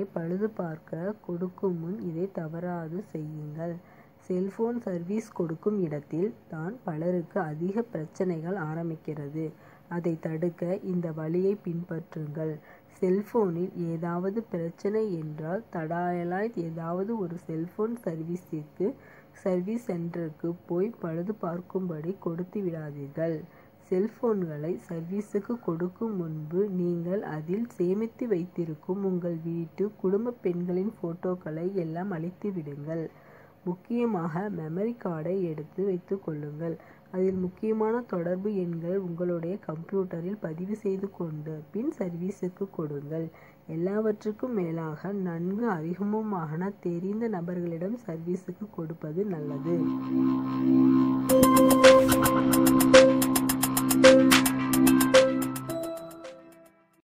பழுது பார்க்க கொடுக்கும் முன் இதை தவறாது செய்யுங்கள் செல்போன் சர்வீஸ் கொடுக்கும் இடத்தில் தான் பலருக்கு அதிக பிரச்சனைகள் ஆரம்பிக்கிறது அதை தடுக்க இந்த வழியை பின்பற்றுங்கள் செல்போனில் ஏதாவது பிரச்சனை என்றால் தடாயலாய் ஏதாவது ஒரு செல்போன் சர்வீஸிற்கு சர்வீஸ் சென்டருக்கு போய் பழுது பார்க்கும்படி கொடுத்து விடாதீர்கள் செல்போன்களை சர்வீஸுக்கு கொடுக்கும் முன்பு நீங்கள் அதில் சேமித்து வைத்திருக்கும் உங்கள் வீட்டு குடும்ப பெண்களின் போட்டோக்களை எல்லாம் அழித்து விடுங்கள் முக்கியமாக மெமரி கார்டை எடுத்து வைத்துக் கொள்ளுங்கள் அதில் முக்கியமான தொடர்பு எண்கள் உங்களுடைய கம்ப்யூட்டரில் பதிவு செய்து கொண்டு பின் சர்வீஸுக்கு கொடுங்கள் எல்லாவற்றுக்கும் மேலாக நன்கு அறிமுகமான தெரிந்த நபர்களிடம் சர்வீஸுக்கு கொடுப்பது நல்லது